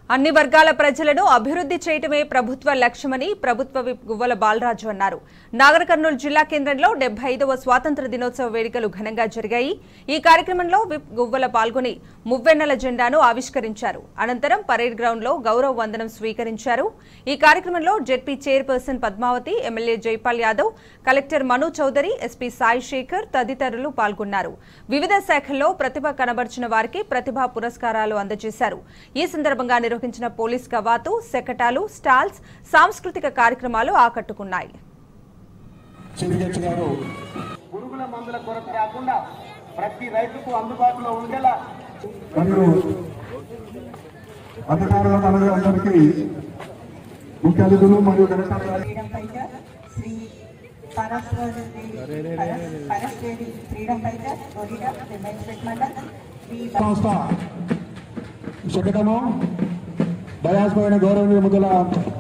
అన్ని వర్గాల ప్రజలను అభివృద్ధి చేయటమే ప్రభుత్వ లక్ష్యమని ప్రభుత్వ విప్ గువ్వల బాలరాజు అన్నారు నాగర్ కర్నూలు జిల్లా కేంద్రంలో డెబ్బై ఐదవ స్వాతంత్ర దినోత్సవ వేడుకలు ఘనంగా జరిగాయి ఈ కార్యక్రమంలో విప్ గువ్వల పాల్గొని మువ్వెన్నెల జెండాను ఆవిష్కరించారు అనంతరం పరేడ్ గ్రౌండ్ లో గౌరవ వందనం స్వీకరించారు ఈ కార్యక్రమంలో ZP chairperson Padmavati MLA Jaipal Yadav collector Manu Chaudhary SP Sai Shekhar తదితరులు పాల్గొన్నారు వివిధ శాఖల్లో ప్రతిభ కనబర్చిన వారికి ప్రతిభా పురస్కారాలు అందజేశారు ఈ సందర్భంగా నిర్వహించిన పోలీస్ కవాతు శకటాలు స్టాల్స్ సాంస్కృతిక కార్యక్రమాలు ఆకట్టుకున్నాయి సిరిగచ్చు గారు పురుగుల మందుల కొరత రాకుండా ప్రతి రైతుకు అందుబాటులో ఉండేలా మరియు అధికారుల అందరికీ ముఖ్య అతిథులు మరియు కలెక్టర్ గారు ఫ్రీడమ్ ఫైటర్ శ్రీ పరస్వరి పరస్వేది ఫ్రీడమ్ ఫైటర్ ఒడిడా రిమైన్స్మెంట్ మండల్ శ్రీ సంస్థ శకటము డయాస్పోయిన గౌరవనీయ ముద్దుల